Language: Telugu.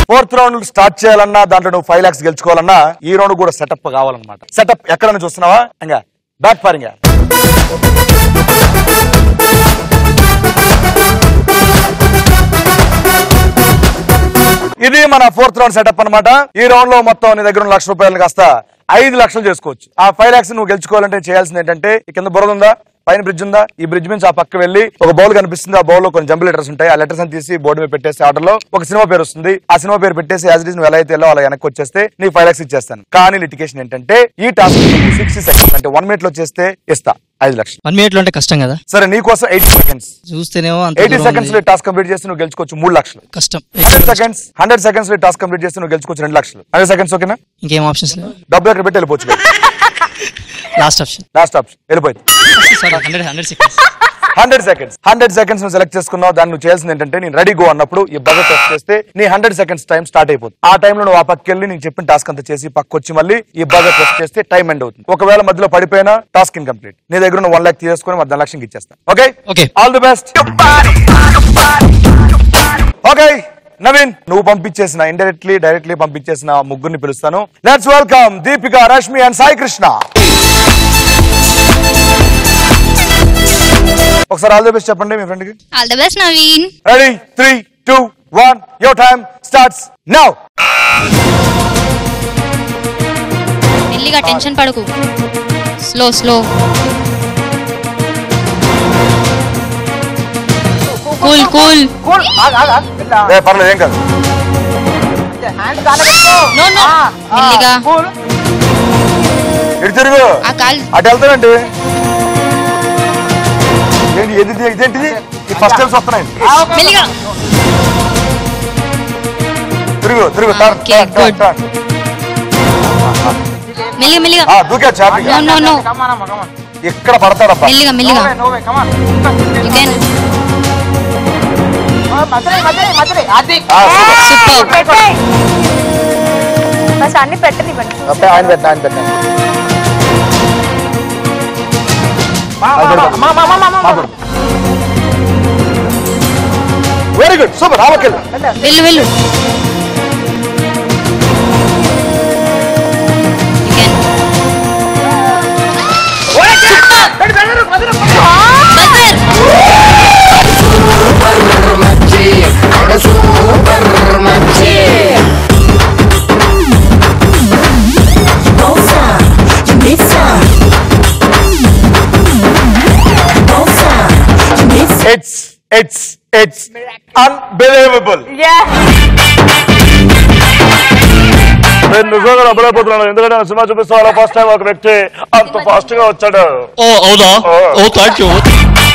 ఫోర్త్ రౌండ్ స్టార్ట్ చేయాలన్నా దాంట్లో నువ్వు ఫైవ్ లాక్స్ గెలుచుకోవాలన్నా ఈ రౌండ్ కూడా సెటప్ కావాలన్నమాట సెటప్ ఎక్కడ నుంచి చూస్తున్నావా ఇంకా బ్యాక్ ఫారింగ్ ఇది మన ఫోర్త్ రౌండ్ సెటప్ అన్నమాట ఈ రౌండ్ లో మొత్తం నీ దగ్గర ఉన్న లక్ష రూపాయలు కాస్త ఐదు లక్షలు చేసుకోవచ్చు ఆ ఫైవ్ లాక్స్ నువ్వు గెలుచుకోవాలంటే చేయాల్సింది ఏంటంటే ఈ కింద బురద ఉందా పైన బ్రిడ్జ్ ఉందా ఈ బ్రిడ్జ్ నుంచి ఆ పక్క వెళ్ళి ఒక బౌల్ కనిపిస్తుంది ఆ బౌల్ లో కొన్ని జంబు లెటర్స్ ఉంటాయి ఆ లెటర్స్ అని తీసి బోర్డు మీద పెట్టేసి ఆర్డర్ లో ఒక సినిమా పేరు వస్తుంది ఆ సినిమా పేరు పెట్టేసి యాజ్ ఇట్ ఇస్ నువ్వు ఎలా అయితే వెళ్ళో అలా వెనక్కి వచ్చేస్తే నీ ఫైవ్ లాక్స్ ఇచ్చేస్తాను కానీ లిటికేషన్ ఏంటంటే ఈ టాస్క్ సిక్స్టీ సెకండ్స్ అంటే వన్ మినిట్ లో చేస్తే ఇస్తా ఐదు లక్షలు వన్ మినిట్ లో అంటే కష్టం కదా సరే నీకోసం ఎయిటీ సెకండ్స్ చూస్తేనేమో అంత ఎయిటీ దూరం సెకండ్స్ ఉంది. లో టాస్క్ కంప్లీట్ చేస్తే నువ్వు గెలుచుకోవచ్చు మూడు లక్షలు కష్టం హండ్రెడ్ సెకండ్స్ హండ్రెడ్ సెకండ్స్ లో టాస్క్ కంప్లీట్ చేస్తే నువ్వు గెలుచుకోవచ్చు రెండు లక్షలు హండ్రెడ్ సెకండ్స్ ఓకేనా ఇంకేం ఆప్షన్స్ లేవు డబ్బులు ఎక్కడ పెట్టి వెళ్ళిపోవచ్చు లాస్ట్ ఆప్షన్ లాస్ట్ ఆప్షన్ వెళ్ళిపోయింది sorry hundred hundred seconds hundred seconds hundred seconds నువ్వు సెలెక్ట్ చేసుకున్నావు దాన్ని నువ్వు చేయాల్సింది ఏంటంటే నేను రెడీ గో అన్నప్పుడు ఈ బజెట్ టెస్ట్ చేస్తే నీ హండ్రెడ్ సెకండ్స్ టైం స్టార్ట్ అయిపోతుంది ఆ టైంలో నువ్వు ఆ పక్కకి వెళ్ళి నేను చెప్పిన టాస్క్ అంతా చేసి పక్క వచ్చి మళ్ళీ ఈ బజెట్ టెస్ట్ చేస్తే టైం ఎండ్ అవుతుంది ఒకవేళ మధ్యలో పడిపోయినా టాస్క్ ఇన్కంప్లీట్ నీ దగ్గర ఉన్న వన్ లాక్ తీసుకొని మధ్య లక్షకి ఇచ్చేస్తాను okay okay all the best okay Naveen నువ్వు పంపించేసిన ఇండైరెక్ట్లీ డైరెక్ట్లీ పంపించేసిన ముగ్గురిని పిలుస్తాను let's welcome Deepika Rashmi and Sai Krishna ఒకసారి ఆల్ ది బెస్ట్ చెప్పండి మీ ఫ్రెండ్ కి all the best Naveen ready three two one your time starts now మెల్లిగా టెన్షన్ పడకు స్లో స్లో కూల్ కూల్ ఏ పర్లేదు ఏం కాదు నో నో మెల్లిగా ఇటు తిరుగు ఆ కాల్ అటు వెళ్తానండి ఏంటి ఇది ఇదేంటిది ఈ ఫస్ట్ టైమ్స్ వస్తున్నాయి మెల్లిగా తిరుగు తిరుగు turn Okay, turn turn good. Turn మెల్లిగా మెల్లిగా ఆ, దూకా చాపి నో నో నో ఇక్కడ పడతాడబ్బా మెల్లిగా మెల్లిగా యు కెన్ ఆ, సూపర్. సూపర్ ఫస్ట్ అన్ని పెట్టనివ్వండి అబ్బే, ఆయన పెట్టిన ఆయన పెట్టిన వెరీ గుడ్ సూపర్ రావకెళ్ళు వెళ్ళు వెళ్ళు you can buzzer it's it's it's unbelievable నేను నిజంగా అబ్బలేకపోతున్నాను ఎందుకంటే నేను సినిమా చూపిస్తా ఫస్ట్ టైం ఒక వ్యక్తి అంత ఫాస్ట్ గా వచ్చాడు ఓ అవునా ఓ థ్యాంక్ యూ